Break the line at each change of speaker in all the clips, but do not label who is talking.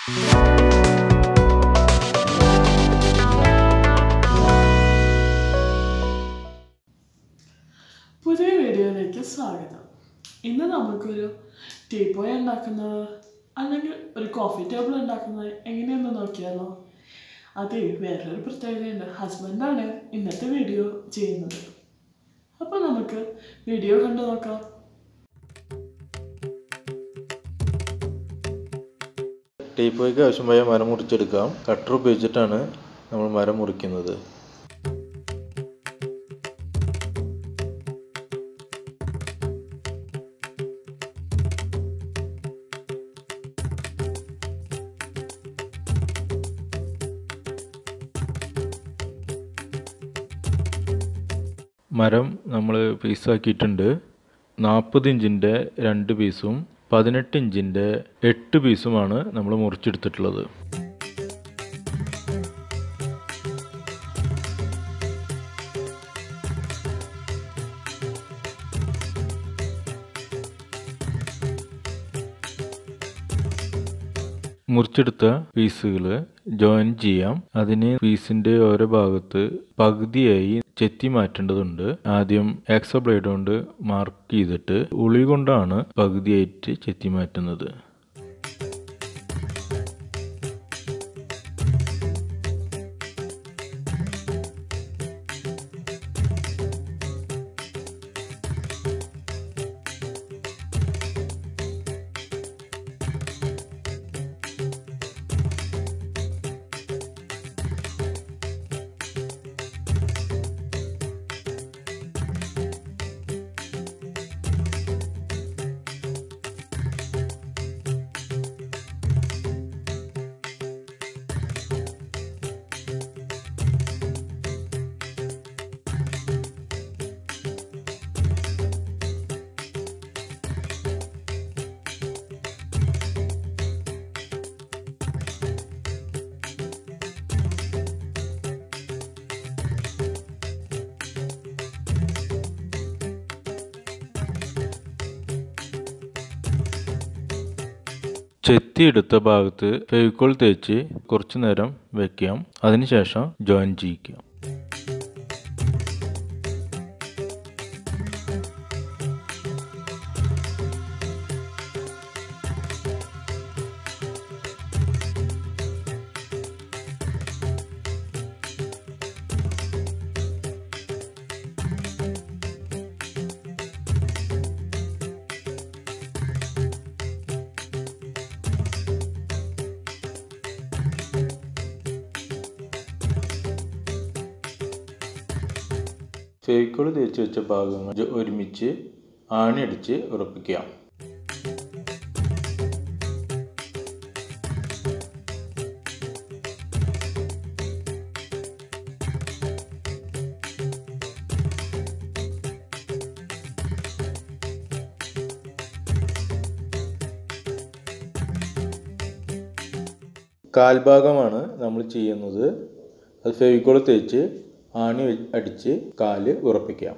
പുതിയ വീഡിയോയിലേക്ക് സ്വാഗതം ഇന്ന് നമുക്കൊരു ടീപ്പോയ് ഉണ്ടാക്കുന്നത് അല്ലെങ്കിൽ ഒരു കോഫി ടേബിൾ ഉണ്ടാക്കുന്നത് എങ്ങനെയെന്ന് നോക്കിയാലോ അതെ വേറൊരു പ്രത്യേകതയുണ്ട് ഹസ്ബൻഡാണ് ഇന്നത്തെ വീഡിയോ ചെയ്യുന്നത് അപ്പോൾ നമുക്ക് വീഡിയോ കണ്ടു നോക്കാം
ടീപ്പോയ്ക്ക് ആവശ്യമായ മരം മുറിച്ചെടുക്കാം കട്ടർ ഉപയോഗിച്ചിട്ടാണ് നമ്മൾ മരം മുറിക്കുന്നത് മരം നമ്മൾ പീസാക്കിയിട്ടുണ്ട് നാൽപ്പത് ഇഞ്ചിൻ്റെ രണ്ട് പീസും പതിനെട്ട് ഇഞ്ചിൻ്റെ എട്ട് പീസുമാണ് നമ്മൾ മുറിച്ചെടുത്തിട്ടുള്ളത് മുറിച്ചെടുത്ത പീസുകൾ ജോയിൻ ചെയ്യാം അതിന് പീസിൻ്റെ ഓരോ ഭാഗത്ത് പകുതിയായി ചെത്തി മാറ്റേണ്ടതുണ്ട് ആദ്യം എക്സോ ബ്ലേഡ് കൊണ്ട് മാർക്ക് ചെയ്തിട്ട് ഉളി കൊണ്ടാണ് പകുതിയായിട്ട് ചെത്തി മാറ്റുന്നത് ചെത്തിയെടുത്ത ഭാഗത്ത് ഫെവിക്കോൾ തേച്ച് കുറച്ചു നേരം വെക്കാം അതിനുശേഷം ജോയിൻ ചെയ്യിക്കാം ഫെവിക്കോൾ തേച്ച് വെച്ച ഭാഗങ്ങൾ ഒരുമിച്ച് ആണിയടിച്ച് ഉറപ്പിക്കാം കാൽഭാഗമാണ് നമ്മൾ ചെയ്യുന്നത് അത് ഫെവിക്കോൾ തേച്ച് ആണി അടിച്ച് കാല് ഉറപ്പിക്കാം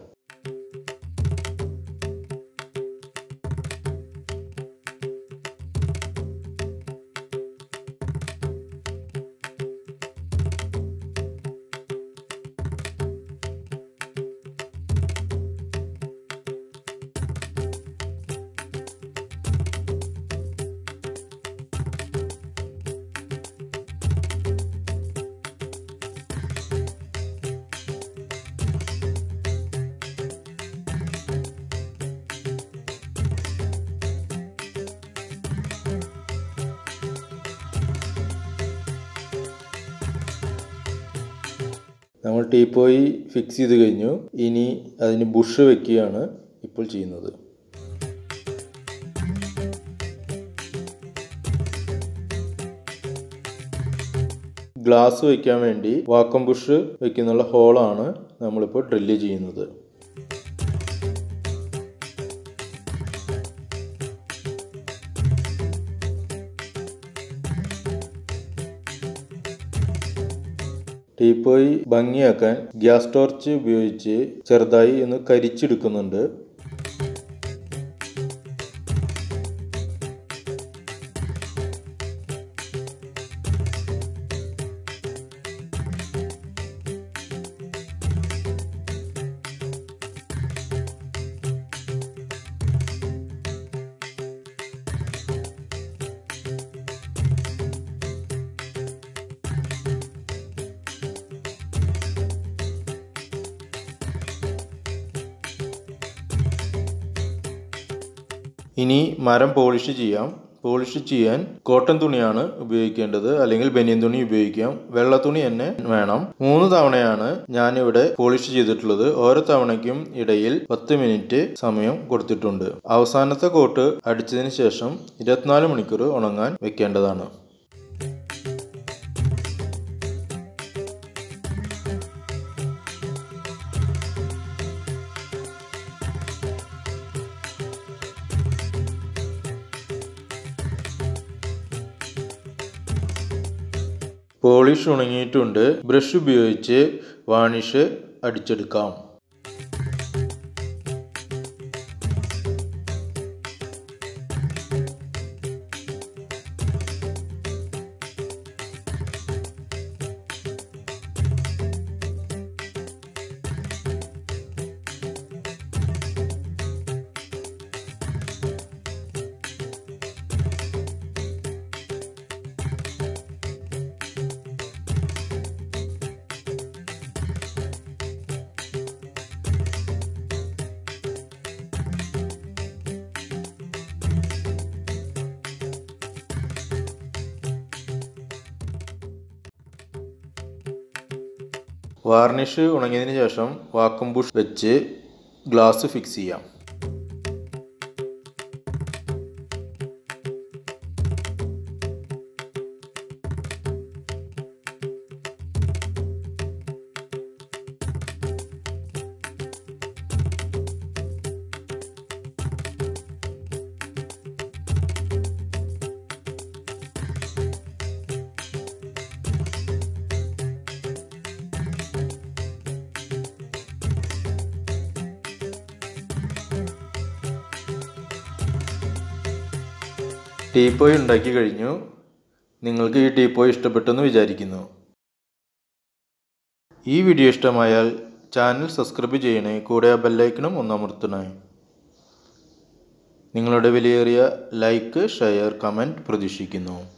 നമ്മൾ ടീപ്പോയി ഫിക്സ് ചെയ്ത് കഴിഞ്ഞു ഇനി അതിന് ബുഷ് വെക്കുകയാണ് ഇപ്പോൾ ചെയ്യുന്നത് ഗ്ലാസ് വയ്ക്കാൻ വേണ്ടി വാക്കം ബുഷ് വെക്കുന്നുള്ള ഹോളാണ് നമ്മളിപ്പോൾ ഡ്രില്ല് ചെയ്യുന്നത് ടീപ്പോയി ഭംഗിയാക്കാൻ ഗ്യാസ് ടോർച്ച് ഉപയോഗിച്ച് ചെറുതായി ഒന്ന് കരിച്ചെടുക്കുന്നുണ്ട് ഇനി മരം പോളിഷ് ചെയ്യാം പോളിഷ് ചെയ്യാൻ കോട്ടൺ തുണിയാണ് ഉപയോഗിക്കേണ്ടത് അല്ലെങ്കിൽ ബനിയൻ തുണി ഉപയോഗിക്കാം വെള്ള തുണി തന്നെ വേണം മൂന്ന് തവണയാണ് ഞാനിവിടെ പോളിഷ് ചെയ്തിട്ടുള്ളത് ഓരോ തവണയ്ക്കും ഇടയിൽ പത്ത് മിനിറ്റ് സമയം കൊടുത്തിട്ടുണ്ട് അവസാനത്തെ കോട്ട് അടിച്ചതിന് ശേഷം ഇരുപത്തിനാല് മണിക്കൂർ ഉണങ്ങാൻ വെക്കേണ്ടതാണ് പോളിഷ് ഉണങ്ങിയിട്ടുണ്ട് ബ്രഷ് ഉപയോഗിച്ച് വാണിഷ് അടിച്ചെടുക്കാം വാർണിഷ് ഉണങ്ങിയതിന് ശേഷം വാക്വം ബുഷ് വെച്ച് ഗ്ലാസ് ഫിക്സ് ചെയ്യാം ടീപ്പോയ് ഉണ്ടാക്കി കഴിഞ്ഞു നിങ്ങൾക്ക് ഈ ടീപ്പോയ് ഇഷ്ടപ്പെട്ടെന്ന് വിചാരിക്കുന്നു ഈ വീഡിയോ ഇഷ്ടമായാൽ ചാനൽ സബ്സ്ക്രൈബ് ചെയ്യണേ കൂടെ ആ ബെല്ലൈക്കണും ഒന്നമർത്തണേ നിങ്ങളുടെ വിലയേറിയ ലൈക്ക് ഷെയർ കമൻറ്റ് പ്രതീക്ഷിക്കുന്നു